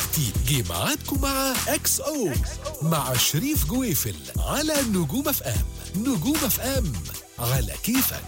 دلوقتي جه ميعادكم مع اكس او مع شريف جويفل على نجوم اف ام نجوم اف ام على كيفك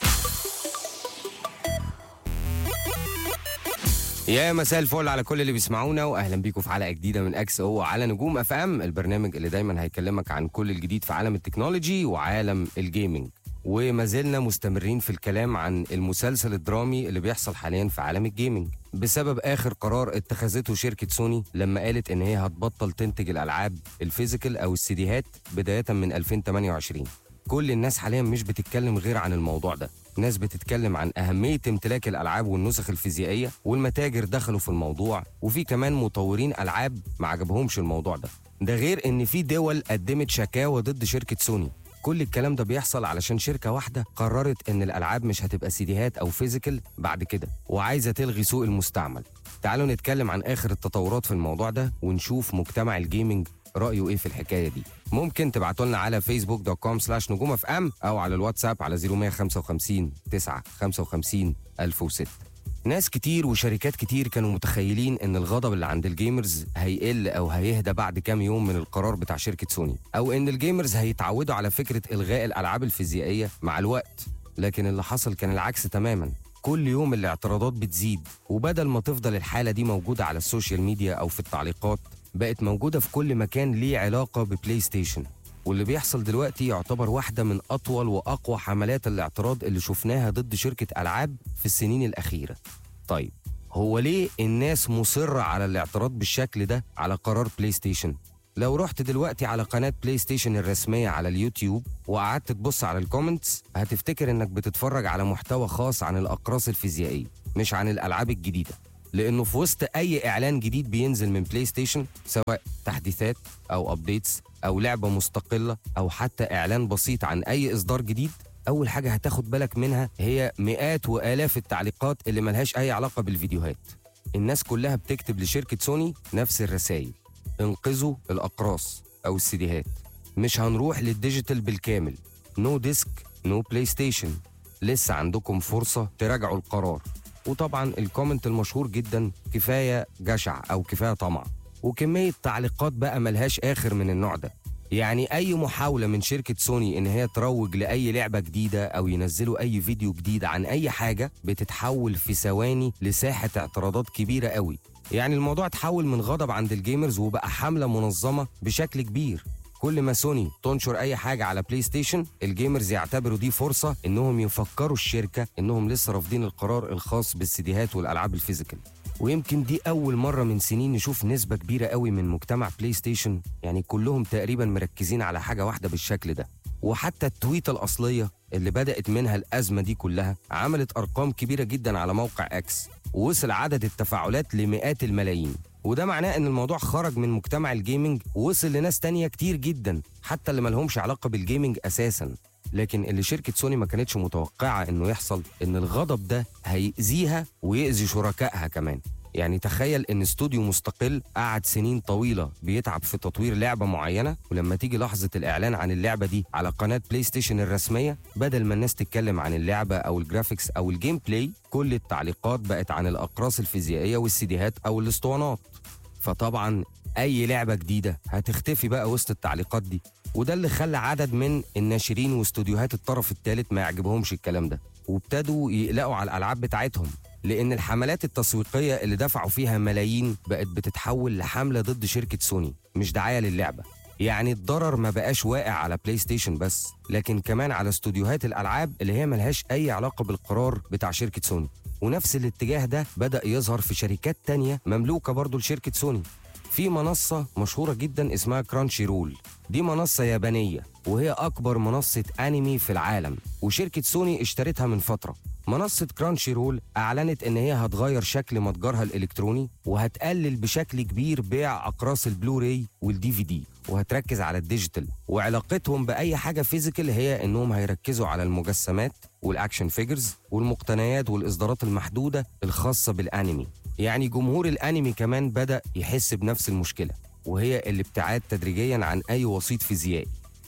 يا مساء الفل على كل اللي بيسمعونا واهلا بيكم في حلقه جديده من اكس او على نجوم اف ام البرنامج اللي دايما هيكلمك عن كل الجديد في عالم التكنولوجي وعالم الجيمنج وما زلنا مستمرين في الكلام عن المسلسل الدرامي اللي بيحصل حاليا في عالم الجيمنج بسبب اخر قرار اتخذته شركه سوني لما قالت ان هي هتبطل تنتج الالعاب الفيزيكال او السيديهات بدايه من 2028 كل الناس حاليا مش بتتكلم غير عن الموضوع ده ناس بتتكلم عن أهمية امتلاك الألعاب والنسخ الفيزيائية والمتاجر دخلوا في الموضوع وفي كمان مطورين ألعاب ما عجبهمش الموضوع ده ده غير إن في دول قدمت شكاوى ضد شركة سوني كل الكلام ده بيحصل علشان شركة واحدة قررت إن الألعاب مش هتبقى سيديهات أو فيزيكال بعد كده وعايزة تلغي سوق المستعمل تعالوا نتكلم عن آخر التطورات في الموضوع ده ونشوف مجتمع الجيمنج رأيه إيه في الحكاية دي ممكن تبعتوا لنا على فيسبوك دوت كوم سلاش نجوم اف ام أو على الواتساب على 0155 9 55 1006 ناس كتير وشركات كتير كانوا متخيلين ان الغضب اللي عند الجيمرز هيقل او هيهدى بعد كام يوم من القرار بتاع شركه سوني او ان الجيمرز هيتعودوا على فكره الغاء الالعاب الفيزيائيه مع الوقت لكن اللي حصل كان العكس تماما كل يوم الاعتراضات بتزيد وبدل ما تفضل الحاله دي موجوده على السوشيال ميديا او في التعليقات بقت موجوده في كل مكان ليه علاقه ببلاي ستيشن واللي بيحصل دلوقتي يعتبر واحدة من أطول وأقوى حملات الاعتراض اللي شفناها ضد شركة ألعاب في السنين الأخيرة طيب هو ليه الناس مصرة على الاعتراض بالشكل ده على قرار بلاي ستيشن؟ لو رحت دلوقتي على قناة بلاي ستيشن الرسمية على اليوتيوب وقعدت تبص على الكومنتس هتفتكر انك بتتفرج على محتوى خاص عن الأقراص الفيزيائية مش عن الألعاب الجديدة لأنه في وسط أي إعلان جديد بينزل من بلاي ستيشن سواء تحديثات أو أبديتس أو لعبة مستقلة أو حتى إعلان بسيط عن أي إصدار جديد أول حاجة هتاخد بالك منها هي مئات وآلاف التعليقات اللي ملهاش أي علاقة بالفيديوهات الناس كلها بتكتب لشركة سوني نفس الرسائل انقذوا الأقراص أو السيديهات مش هنروح للديجيتال بالكامل نو ديسك نو بلاي ستيشن لسه عندكم فرصة تراجعوا القرار وطبعا الكومنت المشهور جدا كفاية جشع أو كفاية طمع وكمية تعليقات بقى ملهاش آخر من النوع ده يعني أي محاولة من شركة سوني إن هي تروج لأي لعبة جديدة أو ينزلوا أي فيديو جديد عن أي حاجة بتتحول في ثواني لساحة اعتراضات كبيرة قوي يعني الموضوع اتحول من غضب عند الجيمرز وبقى حملة منظمة بشكل كبير كل ما سوني تنشر اي حاجه على بلاي ستيشن الجيمرز يعتبروا دي فرصه انهم يفكروا الشركه انهم لسه رافضين القرار الخاص بالسيديهات والالعاب الفيزيكال ويمكن دي اول مره من سنين نشوف نسبه كبيره قوي من مجتمع بلاي ستيشن يعني كلهم تقريبا مركزين على حاجه واحده بالشكل ده وحتى التويته الاصليه اللي بدات منها الازمه دي كلها عملت ارقام كبيره جدا على موقع اكس ووصل عدد التفاعلات لمئات الملايين وده معناه ان الموضوع خرج من مجتمع الجيمنج ووصل لناس تانية كتير جدا حتى اللي ملهمش علاقة بالجيمنج اساسا لكن اللي شركة سوني ما كانتش متوقعة انه يحصل ان الغضب ده هيأذيها ويأذي شركائها كمان يعني تخيل ان استوديو مستقل قعد سنين طويله بيتعب في تطوير لعبه معينه ولما تيجي لحظه الاعلان عن اللعبه دي على قناه بلاي ستيشن الرسميه بدل ما الناس تتكلم عن اللعبه او الجرافيكس او الجيم بلاي كل التعليقات بقت عن الاقراص الفيزيائيه والسيديهات او الاسطوانات فطبعا اي لعبه جديده هتختفي بقى وسط التعليقات دي وده اللي خلى عدد من الناشرين واستوديوهات الطرف الثالث ما يعجبهمش الكلام ده وابتدوا يقلقوا على الالعاب بتاعتهم لان الحملات التسويقيه اللي دفعوا فيها ملايين بقت بتتحول لحمله ضد شركه سوني مش دعايه للعبه يعني الضرر ما بقاش واقع على بلاي ستيشن بس لكن كمان على استوديوهات الالعاب اللي هي ملهاش اي علاقه بالقرار بتاع شركه سوني ونفس الاتجاه ده بدا يظهر في شركات تانية مملوكه برضه لشركه سوني في منصة مشهورة جدا اسمها كرانشي رول دي منصة يابانية وهي أكبر منصة أنمي في العالم وشركة سوني اشترتها من فترة منصة كرانشي رول أعلنت إن هي هتغير شكل متجرها الإلكتروني وهتقلل بشكل كبير بيع أقراص البلوراي والدي في دي وهتركز على الديجيتال وعلاقتهم بأي حاجة فيزيكال هي إنهم هيركزوا على المجسمات والأكشن فيجرز والمقتنيات والإصدارات المحدودة الخاصة بالأنمي يعني جمهور الأنمي كمان بدأ يحس بنفس المشكلة وهي الابتعاد تدريجيا عن أي وسيط فيزيائي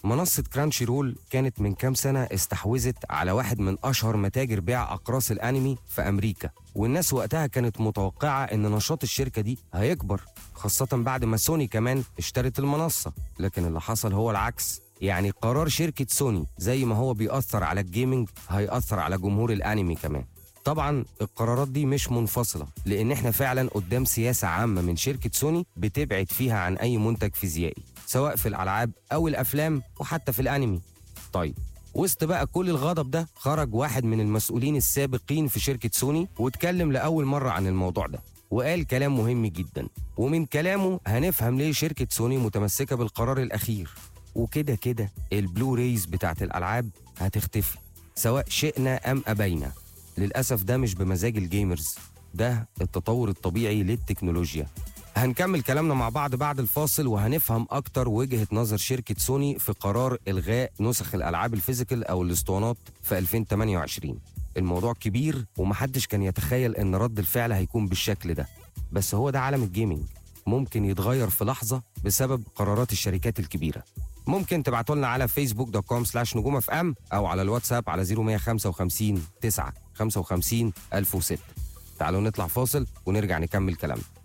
منصة كرانشي رول كانت من كام سنة استحوذت على واحد من أشهر متاجر بيع أقراص الأنمي في أمريكا والناس وقتها كانت متوقعة إن نشاط الشركة دي هيكبر خاصة بعد ما سوني كمان اشترت المنصة لكن اللي حصل هو العكس يعني قرار شركة سوني زي ما هو بيأثر على الجيمنج هيأثر على جمهور الأنمي كمان طبعا القرارات دي مش منفصلة لأن احنا فعلا قدام سياسة عامة من شركة سوني بتبعد فيها عن أي منتج فيزيائي سواء في الألعاب أو الأفلام وحتى في الأنمي طيب وسط بقى كل الغضب ده خرج واحد من المسؤولين السابقين في شركة سوني واتكلم لأول مرة عن الموضوع ده وقال كلام مهم جدا ومن كلامه هنفهم ليه شركة سوني متمسكة بالقرار الأخير وكده كده البلوريز بتاعت الألعاب هتختفي سواء شئنا أم أبينا للأسف ده مش بمزاج الجيمرز ده التطور الطبيعي للتكنولوجيا هنكمل كلامنا مع بعض بعد الفاصل وهنفهم أكتر وجهة نظر شركة سوني في قرار إلغاء نسخ الألعاب الفيزيكال أو الاسطوانات في 2028 الموضوع كبير ومحدش كان يتخيل إن رد الفعل هيكون بالشكل ده بس هو ده عالم الجيمنج ممكن يتغير في لحظة بسبب قرارات الشركات الكبيرة ممكن تبعتوا لنا على فيسبوك دوت كوم سلاش نجوم اف ام او على الواتساب على 0155 9 55 1006 تعالوا نطلع فاصل ونرجع نكمل كلامنا